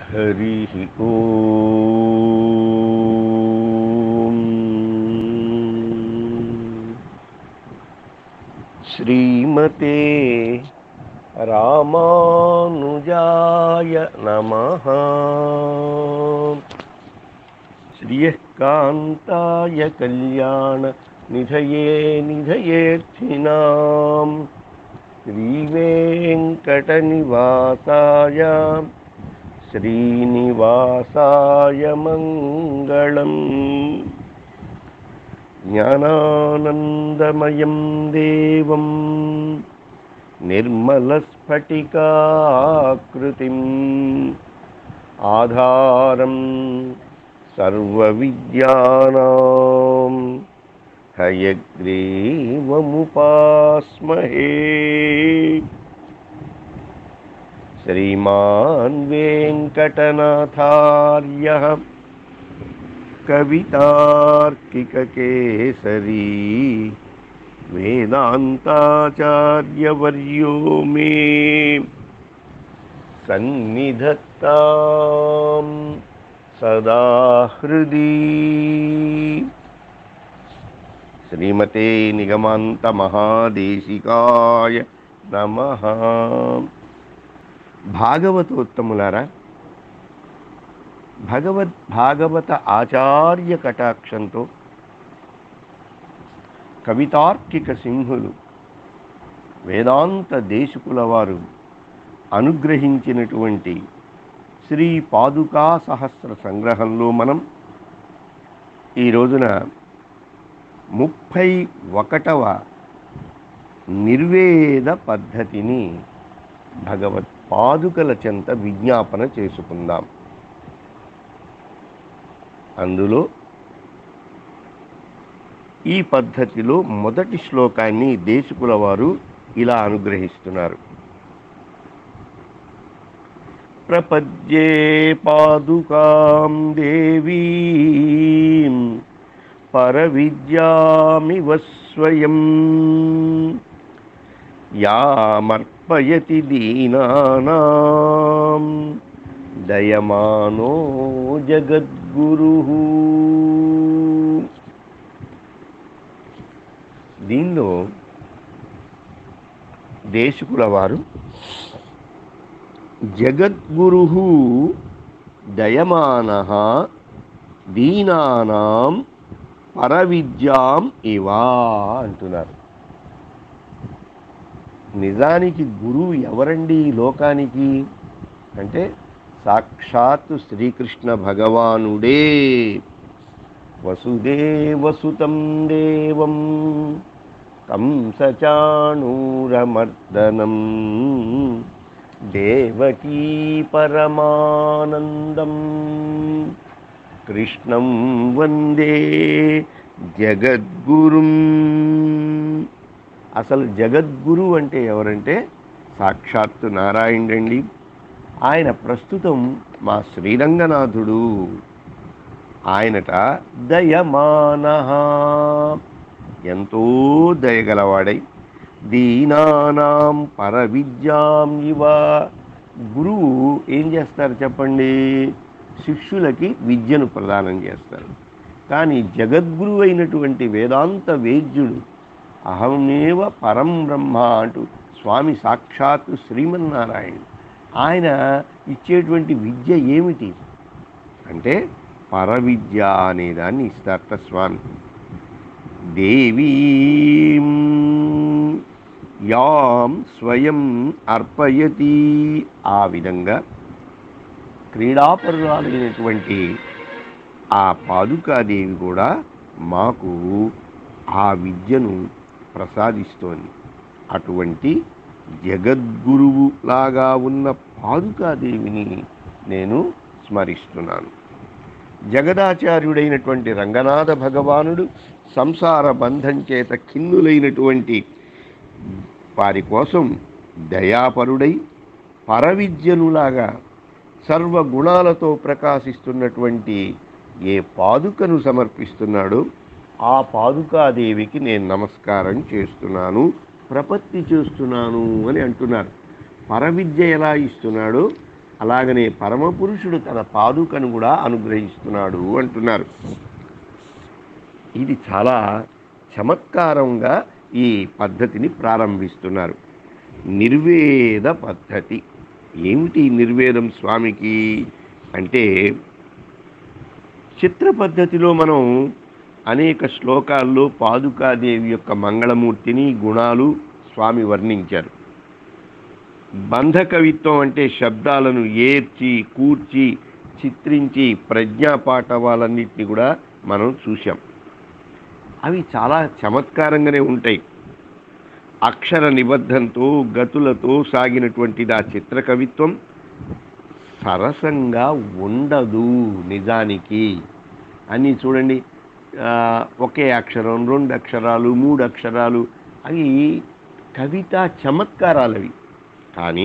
हरिः ॐ श्रीमते रामानुजाय नमः श्रियः कान्ताय कल्याणनिधये निधयेऽर्थिनाम् श्रीवेङ्कटनिवासाय श्रीनिवासाय मङ्गलम् ज्ञानानन्दमयं देवं निर्मलस्फटिकाकृतिम् आधारं सर्वविद्यानां हयग्रीवमुपास्महे श्रीमान् वेङ्कटनाथार्यः कवितार्किककेसरी वेदान्ताचार्यवर्यो मे सन्निधत्तां सदा हृदि శ్రీమతే నిగమాంత మహాదేశికాయ నమ భాగవతోత్తములారా భగవద్ భాగవత ఆచార్య కటాక్షంతో కవితార్కిక సింహులు వేదాంత దేశకుల వారు అనుగ్రహించినటువంటి శ్రీ పాదుకా సహస్ర సంగ్రహంలో మనం ఈ రోజున ముప్పై ఒకటవ నిర్వేద పద్ధతిని భగవత్ పాదుకల చెంత విజ్ఞాపన చేసుకుందాం అందులో ఈ పద్ధతిలో మొదటి శ్లోకాన్ని దేశకుల వారు ఇలా అనుగ్రహిస్తున్నారు ప్రపద్యే పాదుకాం దేవీం పరవిద్యామివ స్వయం యామర్పయతి దీనానాం దయమానో జగద్గురు దీనిలో దేశకుల వారు జగద్గురు దయమాన దీనానాం పరవిద్యాం ఇవా అంటున్నారు నిజానికి గురువు ఎవరండి ఈ లోకానికి అంటే సాక్షాత్తు శ్రీకృష్ణ భగవానుడే వసుదేవసుతం దేవం కంసచాణూరమర్దనం దేవకీ పరమానందం కృష్ణం వందే జగద్గురుం అసలు జగద్గురు అంటే ఎవరంటే సాక్షాత్తు నారాయణుడండి ఆయన ప్రస్తుతం మా శ్రీరంగనాథుడు ఆయనట దయమాన ఎంతో దయగలవాడై దీనానాం పరవిద్యాం ఇవ గురువు ఏం చేస్తారు చెప్పండి శిష్యులకి విద్యను ప్రదానం చేస్తారు కానీ జగద్గురు అయినటువంటి వేదాంత వేద్యుడు అహమేవ పరం బ్రహ్మ అంటూ స్వామి సాక్షాత్తు శ్రీమన్నారాయణ ఆయన ఇచ్చేటువంటి విద్య ఏమిటి అంటే పరవిద్య అనేదాన్ని ఇస్తారట స్వామి దేవీ యాం స్వయం అర్పయతి ఆ విధంగా క్రీడాపరురాలైనటువంటి ఆ పాదుకాదేవి కూడా మాకు ఆ విద్యను ప్రసాదిస్తోంది అటువంటి జగద్గురువు లాగా ఉన్న పాదుకాదేవిని నేను స్మరిస్తున్నాను జగదాచార్యుడైనటువంటి రంగనాథ భగవానుడు సంసార బంధం చేత ఖిన్నులైనటువంటి వారి కోసం దయాపరుడై పరవిద్యనులాగా సర్వగుణాలతో ప్రకాశిస్తున్నటువంటి ఏ పాదుకను సమర్పిస్తున్నాడో ఆ పాదుకాదేవికి నేను నమస్కారం చేస్తున్నాను ప్రపత్తి చేస్తున్నాను అని అంటున్నారు పరవిద్య ఎలా ఇస్తున్నాడో అలాగనే పరమపురుషుడు తన పాదుకను కూడా అనుగ్రహిస్తున్నాడు అంటున్నారు ఇది చాలా చమత్కారంగా ఈ పద్ధతిని ప్రారంభిస్తున్నారు నిర్వేద పద్ధతి ఏమిటి ఈ నిర్వేదం స్వామికి అంటే చిత్ర పద్ధతిలో మనం అనేక శ్లోకాల్లో పాదుకాదేవి యొక్క మంగళమూర్తిని గుణాలు స్వామి వర్ణించారు బంధ కవిత్వం అంటే శబ్దాలను ఏర్చి కూర్చి చిత్రించి ప్రజ్ఞాపాఠవాలన్నింటినీ కూడా మనం చూసాం అవి చాలా చమత్కారంగానే ఉంటాయి అక్షర నిబద్ధంతో గతులతో సాగినటువంటిది ఆ చిత్ర కవిత్వం సరసంగా ఉండదు నిజానికి అని చూడండి ఆ, ఒకే అక్షరం రెండు అక్షరాలు మూడు అక్షరాలు అవి కవితా చమత్కారాలు అవి కానీ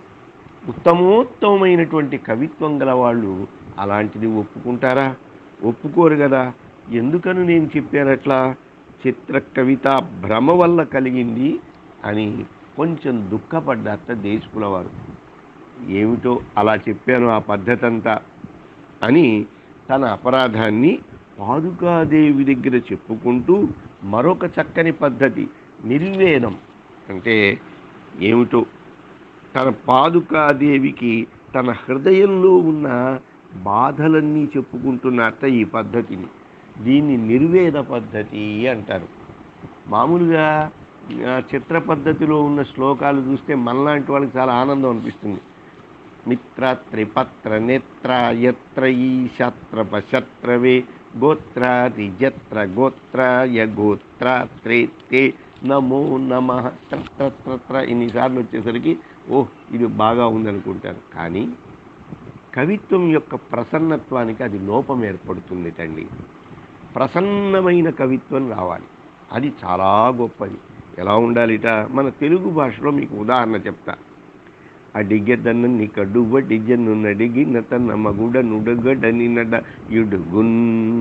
ఉత్తమోత్తమైనటువంటి కవిత్వం గల వాళ్ళు అలాంటిది ఒప్పుకుంటారా ఒప్పుకోరు కదా ఎందుకని నేను చెప్పాను అట్లా చిత్ర కవిత భ్రమ వల్ల కలిగింది అని కొంచెం దుఃఖపడ్డారట దేశకుల వారు ఏమిటో అలా చెప్పాను ఆ పద్ధతి అంతా అని తన అపరాధాన్ని పాదుకాదేవి దగ్గర చెప్పుకుంటూ మరొక చక్కని పద్ధతి నిర్వేదం అంటే ఏమిటో తన పాదుకాదేవికి తన హృదయంలో ఉన్న బాధలన్నీ చెప్పుకుంటున్నట్ట ఈ పద్ధతిని దీన్ని నిర్వేద పద్ధతి అంటారు మామూలుగా ఆ, చిత్ర పద్ధతిలో ఉన్న శ్లోకాలు చూస్తే మనలాంటి వాళ్ళకి చాలా ఆనందం అనిపిస్తుంది మిత్ర త్రిపత్ర నేత్ర యత్ర ఈశత్రప శత్రవే గోత్రాది జత్ర గోత్రాయ గోత్ర త్రే తే నమో నమ త్ర ఇన్నిసార్లు వచ్చేసరికి ఓహ్ ఇది బాగా ఉందనుకుంటారు కానీ కవిత్వం యొక్క ప్రసన్నత్వానికి అది లోపం ఏర్పడుతుంది తండ్రి ప్రసన్నమైన కవిత్వం రావాలి అది చాలా గొప్పది ఎలా ఉండాలిట మన తెలుగు భాషలో మీకు ఉదాహరణ చెప్తా అడిగెదన్న నీ కడువ డిజను నడిగిన తన మగుడ నుడగడని నడ యుడుగున్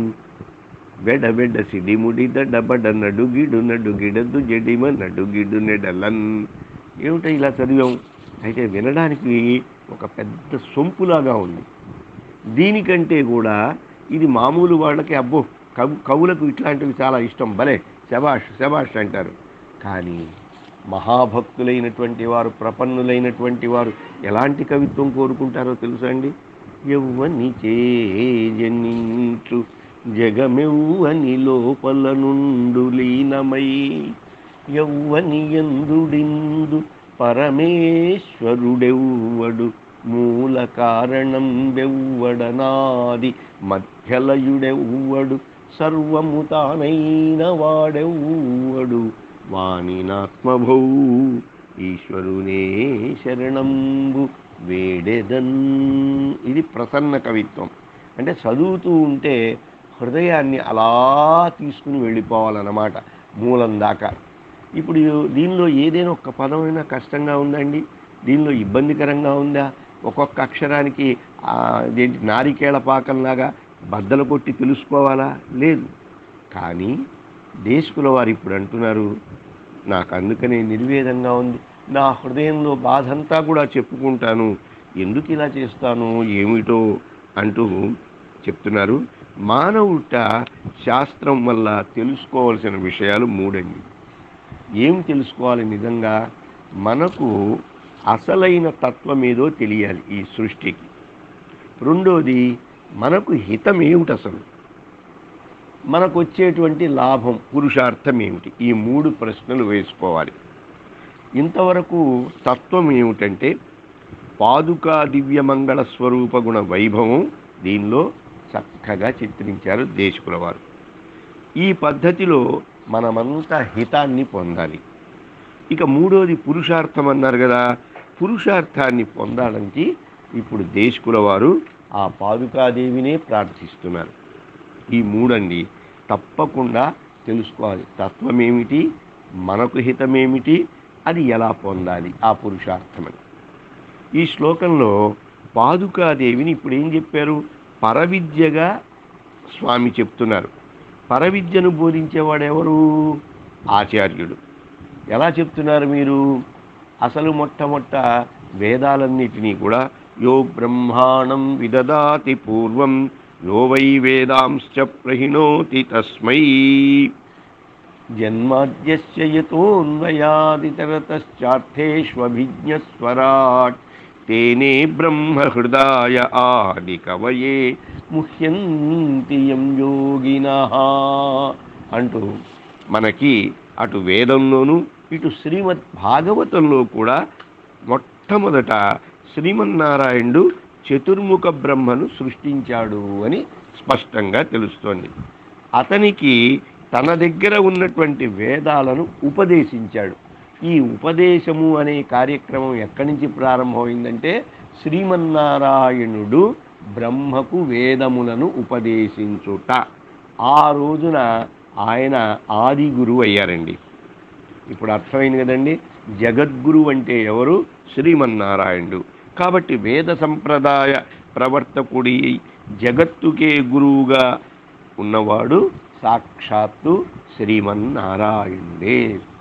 బెడ బెడ సిడిముడి దడబడ నడుగిడు నడుగిడదు జడిమ నడుగిడు నెడలన్ ఏమిటో ఇలా చదివాం అయితే వినడానికి ఒక పెద్ద సొంపులాగా ఉంది దీనికంటే కూడా ఇది మామూలు వాళ్ళకి అబ్బో కవు కవులకు ఇట్లాంటివి చాలా ఇష్టం భలే శబాష్ శబాష్ అంటారు కానీ మహాభక్తులైనటువంటి వారు ప్రపన్నులైనటువంటి వారు ఎలాంటి కవిత్వం కోరుకుంటారో తెలుసా అండి ఎవ్వని చేజనించు జగమెవ్వని లోపల నుండు లీనమై ఎవ్వని ఎందుడిందు పరమేశ్వరుడెవ్వడు మూల కారణం వెవ్వడనాది మధ్యలయుడెవ్వడు సర్వము తానైన వాడెవ్వడు వాణినాత్మభౌ ఈశ్వరునే శరణంబు వేడెదన్ ఇది ప్రసన్న కవిత్వం అంటే చదువుతూ ఉంటే హృదయాన్ని అలా తీసుకుని వెళ్ళిపోవాలన్నమాట మూలం దాకా ఇప్పుడు దీనిలో ఏదైనా ఒక్క పదమైనా కష్టంగా ఉందండి దీనిలో ఇబ్బందికరంగా ఉందా ఒక్కొక్క అక్షరానికి ఆ, ఇదేంటి నారికేళ పాకంలాగా బద్దలు కొట్టి తెలుసుకోవాలా లేదు కానీ దేశకుల వారు ఇప్పుడు అంటున్నారు నాకు అందుకనే నిర్వేదంగా ఉంది నా హృదయంలో బాధ అంతా కూడా చెప్పుకుంటాను ఎందుకు ఇలా చేస్తాను ఏమిటో అంటూ చెప్తున్నారు మానవుట శాస్త్రం వల్ల తెలుసుకోవాల్సిన విషయాలు మూడండి ఏం తెలుసుకోవాలి నిజంగా మనకు అసలైన తత్వం ఏదో తెలియాలి ఈ సృష్టికి రెండోది మనకు హితం ఏమిటి అసలు మనకు వచ్చేటువంటి లాభం పురుషార్థం ఏమిటి ఈ మూడు ప్రశ్నలు వేసుకోవాలి ఇంతవరకు తత్వం ఏమిటంటే పాదుకా దివ్యమంగళ స్వరూప గుణ వైభవం దీనిలో చక్కగా చిత్రించారు దేశకుల వారు ఈ పద్ధతిలో మనమంతా హితాన్ని పొందాలి ఇక మూడోది పురుషార్థం అన్నారు కదా పురుషార్థాన్ని పొందాలని ఇప్పుడు దేశకుల వారు ఆ పాదుకాదేవినే ప్రార్థిస్తున్నారు ఈ మూడండి తప్పకుండా తెలుసుకోవాలి తత్వం ఏమిటి మనకు హితమేమిటి అది ఎలా పొందాలి ఆ పురుషార్థమని ఈ శ్లోకంలో పాదుకాదేవిని ఇప్పుడు ఏం చెప్పారు పరవిద్యగా స్వామి చెప్తున్నారు పరవిద్యను బోధించేవాడెవరు ఆచార్యుడు ఎలా చెప్తున్నారు మీరు అసలు మొట్టమొట్ట వేదాలన్నిటినీ కూడా యో బ్రహ్మాణం విదదాతి పూర్వం యో వై వేదాంశ్చ ప్రహిణోతి తస్మై జన్మాద్యస్య యతోన్వయాదితరతశ్చార్థేష్వభిజ్ఞస్వరాట్ తేనే బ్రహ్మహృదాయ ఆది కవయే ముహ్యంతి యం యోగినః అంటూ మనకి అటు వేదంలోను ఇటు శ్రీమద్ భాగవతంలో కూడా మొట్టమొదట శ్రీమన్నారాయణుడు చతుర్ముఖ బ్రహ్మను సృష్టించాడు అని స్పష్టంగా తెలుస్తోంది అతనికి తన దగ్గర ఉన్నటువంటి వేదాలను ఉపదేశించాడు ఈ ఉపదేశము అనే కార్యక్రమం ఎక్కడి నుంచి ప్రారంభమైందంటే శ్రీమన్నారాయణుడు బ్రహ్మకు వేదములను ఉపదేశించుట ఆ రోజున ఆయన ఆది గురువు అయ్యారండి ఇప్పుడు అర్థమైంది కదండి జగద్గురు అంటే ఎవరు శ్రీమన్నారాయణుడు కాబట్టి వేద సంప్రదాయ ప్రవర్తకుడి జగత్తుకే గురువుగా ఉన్నవాడు సాక్షాత్తు శ్రీమన్నారాయణుడే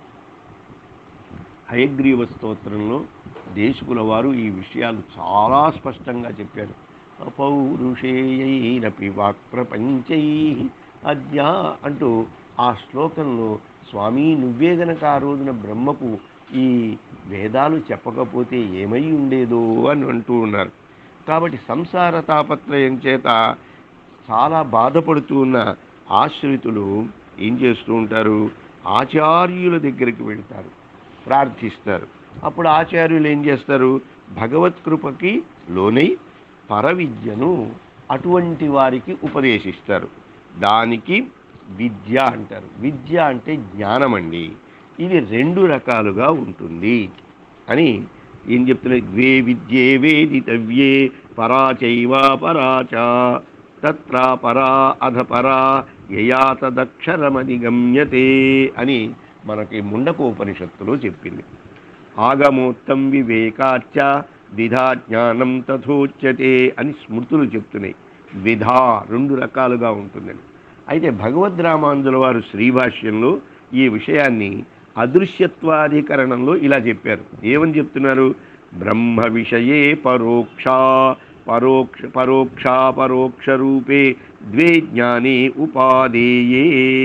హయగ్రీవ స్తోత్రంలో దేశకుల వారు ఈ విషయాలు చాలా స్పష్టంగా చెప్పారు అపౌరుషేయైరపి వాక్ప్రపంచై అద్యా అంటూ ఆ శ్లోకంలో స్వామి నువ్వే గనక ఆ రోజున బ్రహ్మకు ఈ వేదాలు చెప్పకపోతే ఏమై ఉండేదో అని అంటూ ఉన్నారు కాబట్టి సంసార తాపత్రయం చేత చాలా బాధపడుతూ ఉన్న ఆశ్రితులు ఏం చేస్తూ ఉంటారు ఆచార్యుల దగ్గరికి వెళ్తారు ప్రార్థిస్తారు అప్పుడు ఆచార్యులు ఏం చేస్తారు భగవత్ కృపకి లోనై పరవిద్యను అటువంటి వారికి ఉపదేశిస్తారు దానికి విద్య అంటారు విద్య అంటే జ్ఞానం అండి ఇది రెండు రకాలుగా ఉంటుంది అని ఏం చెప్తున్నారు ద్వే విద్యే వేదితవ్యే పరాచైవా పరాచ తత్ర పరా అధపరా యయా తదక్షరమధిగమ్యతే అని మనకి ముండకోపనిషత్తులో చెప్పింది ఆగమోత్తం వివేకాచ ద్విధా జ్ఞానం తథోచ్యతే అని స్మృతులు చెప్తున్నాయి ద్విధా రెండు రకాలుగా ఉంటుందని అయితే భగవద్ రామాంజుల వారు శ్రీభాష్యంలో ఈ విషయాన్ని అదృశ్యత్వాధికరణంలో ఇలా చెప్పారు ఏమని చెప్తున్నారు బ్రహ్మ విషయే పరోక్ష పరోక్ష పరోక్షా పరోక్ష రూపే ద్వే జ్ఞానే ఉపాదేయే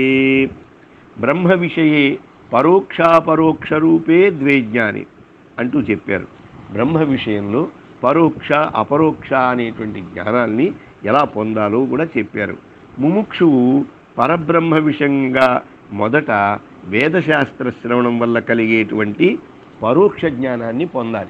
బ్రహ్మ విషయే పరోక్షాపరోక్ష రూపే ద్వే జ్ఞాని అంటూ చెప్పారు బ్రహ్మ విషయంలో పరోక్ష అపరోక్ష అనేటువంటి జ్ఞానాల్ని ఎలా పొందాలో కూడా చెప్పారు ముముక్షువు పరబ్రహ్మ విషయంగా మొదట వేదశాస్త్ర శ్రవణం వల్ల కలిగేటువంటి పరోక్ష జ్ఞానాన్ని పొందాలి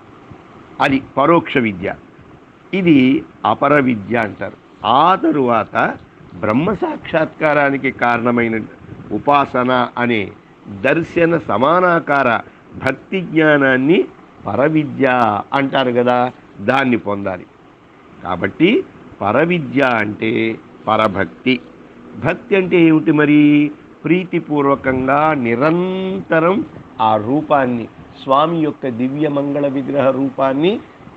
అది పరోక్ష విద్య ఇది అపర విద్య అంటారు ఆ తరువాత బ్రహ్మ సాక్షాత్కారానికి కారణమైన ఉపాసన అనే దర్శన సమానాకార భక్తి జ్ఞానాన్ని పరవిద్య అంటారు కదా దాన్ని పొందాలి కాబట్టి పరవిద్య అంటే పరభక్తి భక్తి అంటే ఏమిటి మరి ప్రీతిపూర్వకంగా నిరంతరం ఆ రూపాన్ని స్వామి యొక్క దివ్య మంగళ విగ్రహ రూపాన్ని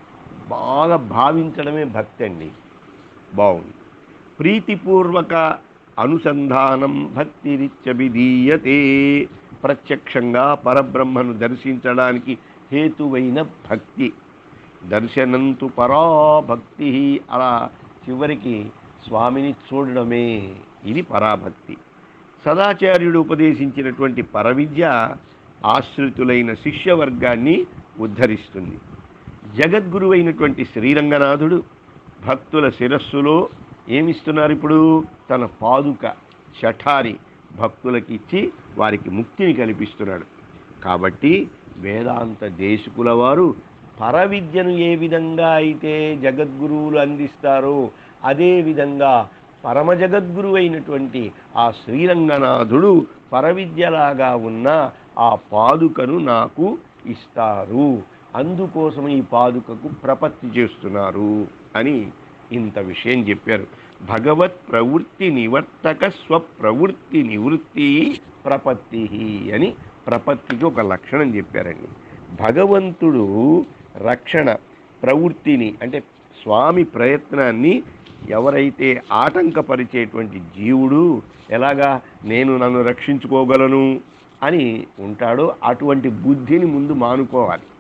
బాగా భావించడమే భక్తి అండి బాగుంది ప్రీతిపూర్వక అనుసంధానం భక్తిరిత్యభిధీయతే ప్రత్యక్షంగా పరబ్రహ్మను దర్శించడానికి హేతువైన భక్తి దర్శనంతు పరాభక్తి అలా చివరికి స్వామిని చూడడమే ఇది పరాభక్తి సదాచార్యుడు ఉపదేశించినటువంటి పరవిద్య ఆశ్రితులైన శిష్యవర్గాన్ని ఉద్ధరిస్తుంది జగద్గురువైనటువంటి శ్రీరంగనాథుడు భక్తుల శిరస్సులో ఏమిస్తున్నారు ఇప్పుడు తన పాదుక శఠారి భక్తులకి ఇచ్చి వారికి ముక్తిని కల్పిస్తున్నాడు కాబట్టి వేదాంత దేశకుల వారు పరవిద్యను ఏ విధంగా అయితే జగద్గురువులు అందిస్తారో అదే విధంగా పరమ జగద్గురు అయినటువంటి ఆ శ్రీరంగనాథుడు పరవిద్యలాగా ఉన్న ఆ పాదుకను నాకు ఇస్తారు అందుకోసం ఈ పాదుకకు ప్రపత్తి చేస్తున్నారు అని ఇంత విషయం చెప్పారు భగవత్ ప్రవృత్తి నివర్తక స్వప్రవృత్తి నివృత్తి ప్రపత్తి అని ప్రపత్తికి ఒక లక్షణం చెప్పారండి భగవంతుడు రక్షణ ప్రవృత్తిని అంటే స్వామి ప్రయత్నాన్ని ఎవరైతే ఆటంకపరిచేటువంటి జీవుడు ఎలాగా నేను నన్ను రక్షించుకోగలను అని ఉంటాడో అటువంటి బుద్ధిని ముందు మానుకోవాలి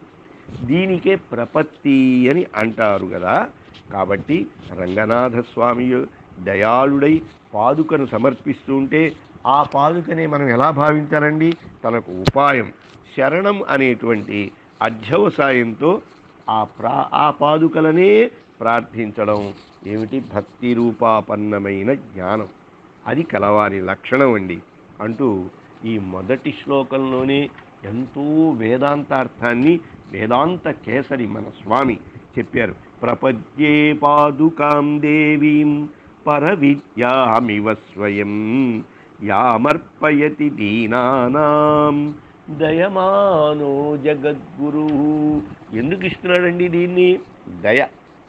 దీనికే ప్రపత్తి అని అంటారు కదా కాబట్టి రంగనాథ స్వామి దయాళుడై పాదుకను సమర్పిస్తూ ఉంటే ఆ పాదుకనే మనం ఎలా భావించాలండి తనకు ఉపాయం శరణం అనేటువంటి అధ్యవసాయంతో ఆ ప్రా ఆ పాదుకలనే ప్రార్థించడం ఏమిటి భక్తి రూపాపన్నమైన జ్ఞానం అది కలవారి లక్షణం అండి అంటూ ఈ మొదటి శ్లోకంలోనే ఎంతో వేదాంతార్థాన్ని వేదాంత కేసరి మన స్వామి చెప్పారు ప్రపద్యే పాదుకాం దేవీం పరవిద్యామివ స్వయం యామర్పయతి దీనానాం దయమానో జగద్గురు ఎందుకు ఇస్తున్నాడండి దీన్ని దయ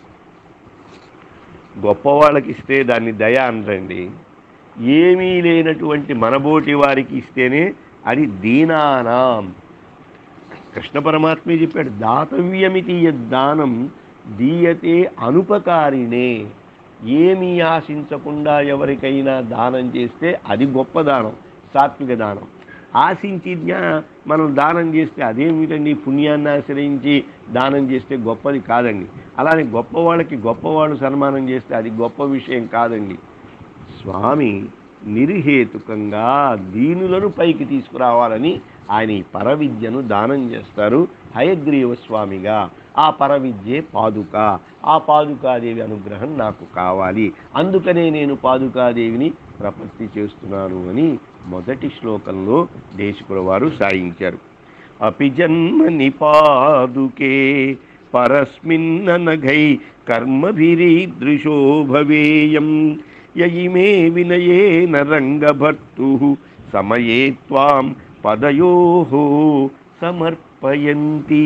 గొప్పవాళ్ళకి ఇస్తే దాన్ని దయ అనరండి ఏమీ లేనటువంటి మనబోటి వారికి ఇస్తేనే అది దీనానాం కృష్ణ పరమాత్మే చెప్పాడు దాతవ్యమితి యద్దానం దీయతే అనుపకారిణే ఏమీ ఆశించకుండా ఎవరికైనా దానం చేస్తే అది గొప్ప దానం సాత్విక దానం ఆశించి జ్ఞా మనం దానం చేస్తే అదేమిటండి పుణ్యాన్ని ఆశ్రయించి దానం చేస్తే గొప్పది కాదండి అలానే గొప్పవాళ్ళకి గొప్పవాళ్ళు సన్మానం చేస్తే అది గొప్ప విషయం కాదండి స్వామి నిర్హేతుకంగా దీనులను పైకి తీసుకురావాలని ఆయన ఈ పరవిద్యను దానం చేస్తారు హయగ్రీవ స్వామిగా ఆ పరవిద్యే పాదుక ఆ పాదుకాదేవి అనుగ్రహం నాకు కావాలి అందుకనే నేను పాదుకాదేవిని ప్రపత్తి చేస్తున్నాను అని మొదటి శ్లోకంలో దేశకుల వారు సాయించారు అపి జన్మని పాదుకే పరస్మిన్ననఘై కర్మభిరీదృశో భవేయం యయిమే వినయేన రంగభర్తు సమయే త్వాం పదయో సమర్పయంతి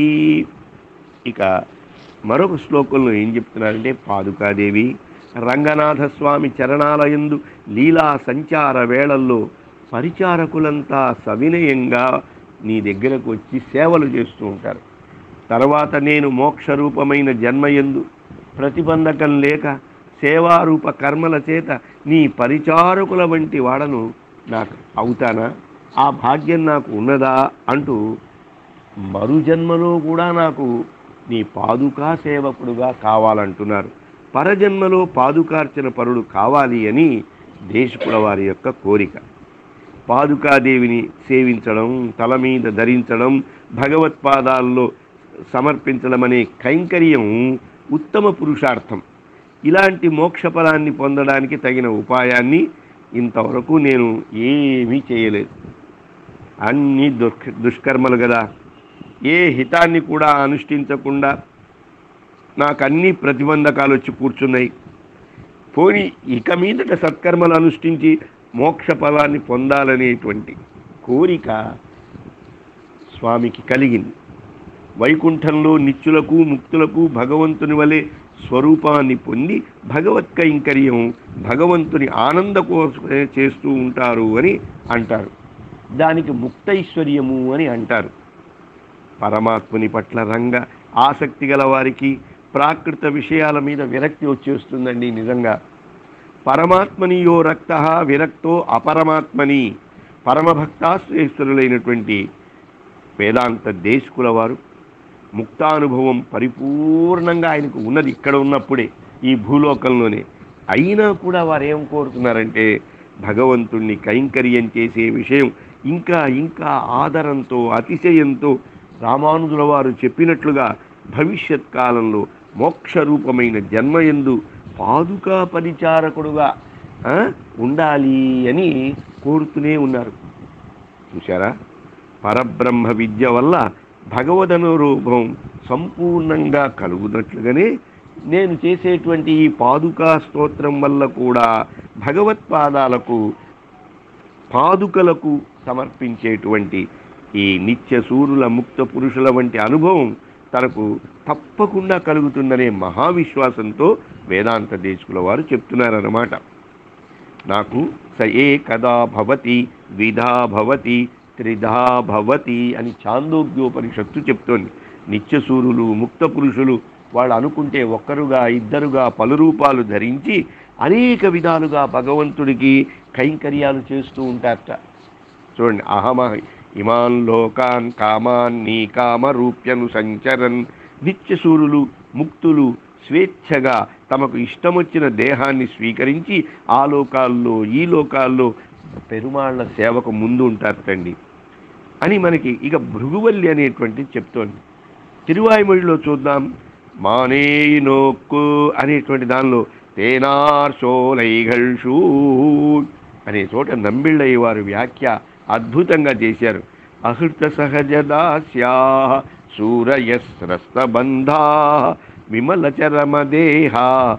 ఇక మరొక శ్లోకంలో ఏం చెప్తున్నారంటే పాదుకాదేవి రంగనాథ స్వామి చరణాలయందు లీలా సంచార వేళల్లో పరిచారకులంతా సవినయంగా నీ దగ్గరకు వచ్చి సేవలు చేస్తూ ఉంటారు తర్వాత నేను మోక్షరూపమైన జన్మయందు ప్రతిబంధకం లేక సేవారూప కర్మల చేత నీ పరిచారకుల వంటి వాడను నాకు అవుతానా ఆ భాగ్యం నాకు ఉన్నదా అంటూ మరుజన్మలో కూడా నాకు నీ పాదుకా సేవకుడుగా కావాలంటున్నారు పరజన్మలో పాదుకార్చన పరుడు కావాలి అని దేశకుల వారి యొక్క కోరిక పాదుకాదేవిని సేవించడం తల మీద ధరించడం భగవత్పాదాల్లో సమర్పించడం అనే కైంకర్యం ఉత్తమ పురుషార్థం ఇలాంటి మోక్ష ఫలాన్ని పొందడానికి తగిన ఉపాయాన్ని ఇంతవరకు నేను ఏమీ చేయలేదు అన్ని దుఃఖ దుష్కర్మలు కదా ఏ హితాన్ని కూడా అనుష్ఠించకుండా నాకు అన్ని ప్రతిబంధకాలు వచ్చి కూర్చున్నాయి పోని ఇక మీదట సత్కర్మలు అనుష్ఠించి మోక్ష ఫలాన్ని పొందాలనేటువంటి కోరిక స్వామికి కలిగింది వైకుంఠంలో నిత్యులకు ముక్తులకు భగవంతుని వలె స్వరూపాన్ని పొంది భగవత్ కైంకర్యం భగవంతుని ఆనంద కోసమే చేస్తూ ఉంటారు అని అంటారు దానికి ముక్తైశ్వర్యము అని అంటారు పరమాత్ముని పట్ల రంగ ఆసక్తి గల వారికి ప్రాకృత విషయాల మీద విరక్తి వచ్చేస్తుందండి నిజంగా పరమాత్మని యో రక్త విరక్తో అపరమాత్మని పరమభక్తాశ్రేష్ఠులైనటువంటి వేదాంత దేశకుల వారు ముక్తానుభవం పరిపూర్ణంగా ఆయనకు ఉన్నది ఇక్కడ ఉన్నప్పుడే ఈ భూలోకంలోనే అయినా కూడా వారు ఏం కోరుతున్నారంటే భగవంతుణ్ణి కైంకర్యం చేసే విషయం ఇంకా ఇంకా ఆదరంతో అతిశయంతో రామానుజుల వారు చెప్పినట్లుగా భవిష్యత్ కాలంలో మోక్షరూపమైన జన్మయందు పాదుకా పరిచారకుడుగా ఆ, ఉండాలి అని కోరుతూనే ఉన్నారు చూశారా పరబ్రహ్మ విద్య వల్ల భగవదనురూపం సంపూర్ణంగా కలుగునట్లుగానే నేను చేసేటువంటి ఈ పాదుకా స్తోత్రం వల్ల కూడా భగవత్పాదాలకు పాదుకలకు సమర్పించేటువంటి ఈ నిత్య సూరుల ముక్త పురుషుల వంటి అనుభవం తనకు తప్పకుండా కలుగుతుందనే మహావిశ్వాసంతో వేదాంత దేశకుల వారు చెప్తున్నారన్నమాట నాకు స ఏ కదా భవతి ద్విధా భవతి త్రిధా భవతి అని చాందోగ్యోపనిషత్తు చెప్తోంది నిత్యసూరులు ముక్త పురుషులు వాళ్ళు అనుకుంటే ఒక్కరుగా ఇద్దరుగా పలు రూపాలు ధరించి అనేక విధాలుగా భగవంతుడికి కైంకర్యాలు చేస్తూ ఉంటారట చూడండి అహమ ఇమాన్ లోకాన్ కామాన్ని కామరూప్యను సంచరన్ నిత్యసూరులు ముక్తులు స్వేచ్ఛగా తమకు ఇష్టమొచ్చిన దేహాన్ని స్వీకరించి ఆ లోకాల్లో ఈ లోకాల్లో పెరుమాళ్ల సేవకు ముందు ఉంటారటండి అని మనకి ఇక భృగువల్లి అనేటువంటి చెప్తోంది తిరువాయిమొழிలో చూద్దాం మానేయి నోక్కు అనేటువంటి దానిలో తేనార్షోలైగల్షూ అనే చోట నంబిళ్ళయ్య వారు వ్యాఖ్య అద్భుతంగా చేశారు అహృత సహజ దాస్యా సూరయస్రస్తబంధా విమల చరమదేహ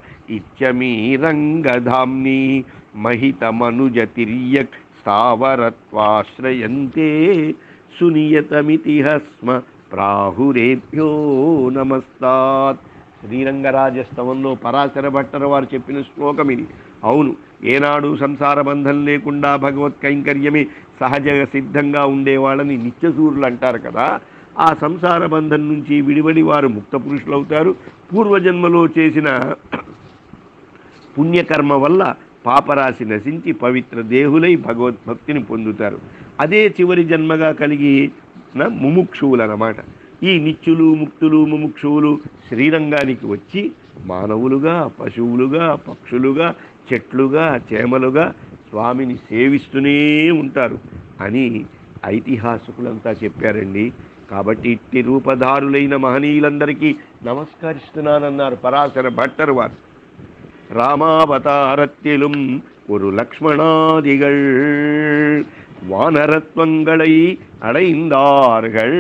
ఇత్యమీరంగధామ్ని మహితమనుజ తిర్యక్ స్థావరత్వాశ్రయంతే సునియతమితి హస్మ ప్రాహురేభ్యో నమస్తాత్ శ్రీరంగరాజస్తవంలో పరాశర భట్టర వారు చెప్పిన శ్లోకం ఇది అవును ఏనాడు సంసార బంధం లేకుండా భగవత్ కైంకర్యమే సహజ సిద్ధంగా ఉండేవాళ్ళని నిత్యసూరులు అంటారు కదా ఆ సంసార బంధం నుంచి విడివడి వారు ముక్త పురుషులు అవుతారు పూర్వజన్మలో చేసిన పుణ్యకర్మ వల్ల పాపరాశి నశించి పవిత్ర దేహులై భగవద్భక్తిని పొందుతారు అదే చివరి జన్మగా కలిగి న ముముక్షువులు అన్నమాట ఈ నిత్యులు ముక్తులు ముముక్షువులు శ్రీరంగానికి వచ్చి మానవులుగా పశువులుగా పక్షులుగా చెట్లుగా చేమలుగా స్వామిని సేవిస్తూనే ఉంటారు అని ఐతిహాసికులంతా చెప్పారండి కాబట్టి ఇట్టి రూపధారులైన మహనీయులందరికీ నమస్కరిస్తున్నానన్నారు పరాశర భట్టరు వారు ராமாவதாரத்திலும் ஒரு லக்ஷ்மணாதிகள் வானரத்வங்களை அடைந்தார்கள்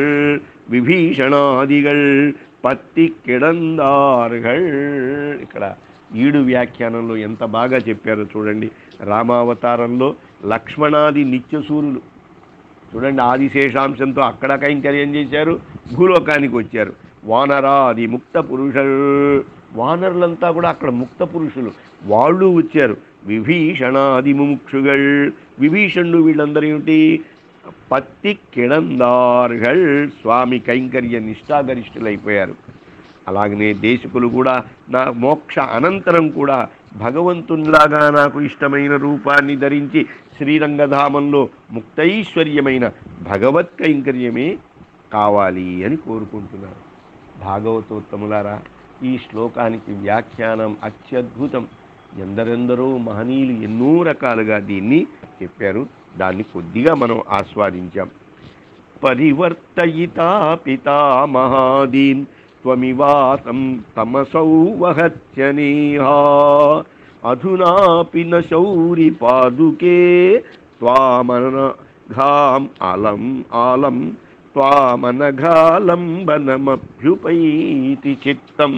విభీషణాదిகள் పత్తి కిడందార్గల్ ఇక్కడ ఈడు వ్యాఖ్యానంలో ఎంత బాగా చెప్పారో చూడండి రామావతారంలో లక్ష్మణాది నిత్యసూరులు చూడండి ఆదిశేషాంశంతో అక్కడ కైంకర్యం చేశారు భూలోకానికి వచ్చారు వానరాది ముక్త పురుషులు వానరులంతా కూడా అక్కడ ముక్త పురుషులు వాళ్ళు వచ్చారు విభీషణాది ముముక్షుగల్ విభీషణుడు వీళ్ళందరూ ఏమిటి పత్తి కిడందార్గల్ స్వామి కైంకర్య నిష్ఠాగరిష్ఠులైపోయారు అలాగనే దేశకులు కూడా నా మోక్ష అనంతరం కూడా భగవంతునిలాగా నాకు ఇష్టమైన రూపాన్ని ధరించి శ్రీరంగధామంలో ముక్తైశ్వర్యమైన భగవత్ కైంకర్యమే కావాలి అని కోరుకుంటున్నారు భాగవతోత్తములారా ఈ శ్లోకానికి వ్యాఖ్యానం అత్యద్భుతం ఎందరెందరో మహనీయులు ఎన్నో రకాలుగా దీన్ని చెప్పారు దాన్ని కొద్దిగా మనం ఆస్వాదించాం పరివర్తయితా పితామహాదీన్ త్వమివాతం తమసౌ వహత్యనేహా అధునాపి న శౌరి పాదుకే త్వామనఘాం అలం ఆలం త్వామనఘాలంబనమభ్యుపైతి చిత్తం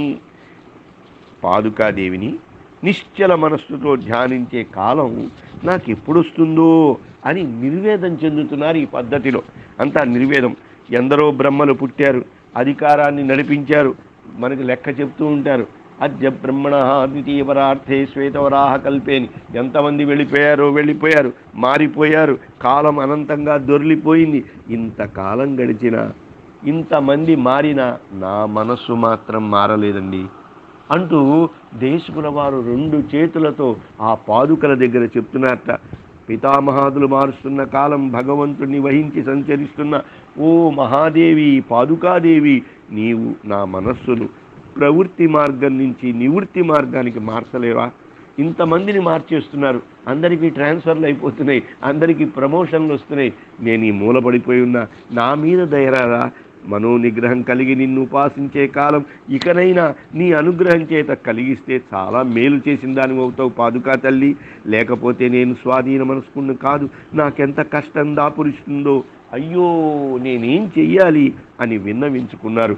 పాదుకాదేవిని నిశ్చల మనస్సుతో ధ్యానించే కాలం నాకు ఎప్పుడు వస్తుందో అని నిర్వేదం చెందుతున్నారు ఈ పద్ధతిలో అంతా నిర్వేదం ఎందరో బ్రహ్మలు పుట్టారు అధికారాన్ని నడిపించారు మనకి లెక్క చెప్తూ ఉంటారు అద్య బ్రహ్మణ ద్వితీయవరార్థే శ్వేతవరాహ కల్పేని ఎంతమంది వెళ్ళిపోయారో వెళ్ళిపోయారు మారిపోయారు కాలం అనంతంగా దొర్లిపోయింది ఇంతకాలం గడిచిన ఇంతమంది మారినా నా మనస్సు మాత్రం మారలేదండి అంటూ దేశకుల వారు రెండు చేతులతో ఆ పాదుకల దగ్గర చెప్తున్నారట పితామహాదులు మారుస్తున్న కాలం భగవంతుణ్ణి వహించి సంచరిస్తున్న ఓ మహాదేవి పాదుకాదేవి నీవు నా మనస్సును ప్రవృత్తి మార్గం నుంచి నివృత్తి మార్గానికి మార్చలేవా ఇంతమందిని మార్చేస్తున్నారు అందరికీ ట్రాన్స్ఫర్లు అయిపోతున్నాయి అందరికీ ప్రమోషన్లు వస్తున్నాయి నేను ఈ మూలపడిపోయి ఉన్నా నా మీద దయరారా మనోనిగ్రహం కలిగి నిన్ను ఉపాసించే కాలం ఇకనైనా నీ అనుగ్రహం చేత కలిగిస్తే చాలా మేలు చేసిన దాని అవుతావు పాదుకా తల్లి లేకపోతే నేను స్వాధీన మనసుకున్న కాదు నాకెంత కష్టం దాపురిస్తుందో అయ్యో నేనేం చెయ్యాలి అని విన్నవించుకున్నారు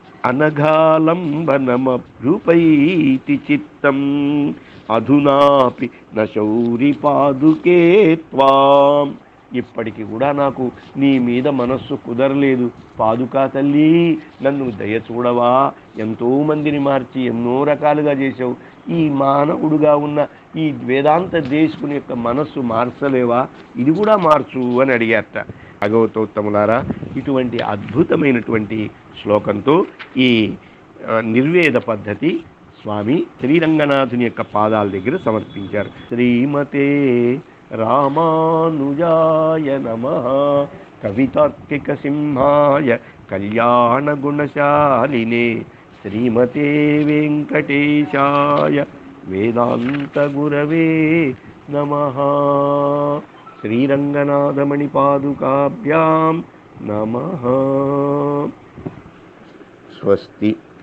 అనఘాలంబనమభ్యుపైతి చిత్తం అధునాపి నశౌరి పాదుకే త్వాం ఇప్పటికి కూడా నాకు నీ మీద మనస్సు కుదరలేదు పాదుకా తల్లి నన్ను దయ చూడవా ఎంతో మందిని మార్చి ఎన్నో రకాలుగా చేసావు ఈ మానవుడుగా ఉన్న ఈ వేదాంత దేశకుని యొక్క మనస్సు మార్చలేవా ఇది కూడా మార్చు అని అడిగారట భగవతోత్తములారా ఇటువంటి అద్భుతమైనటువంటి శ్లోకంతో ఈ ఆ, నిర్వేద పద్ధతి స్వామి శ్రీరంగనాథుని యొక్క పాదాల దగ్గర సమర్పించారు శ్రీమతే రామానుజాయ నమ కవితార్కిక సింహాయ కళ్యాణ గుణశాలినే శ్రీమతే వెంకటేశాయ వేదాంత గురవే నమ శ్రీరంగనాథమణిపాదుకాభ్యాం నమ స్వస్తి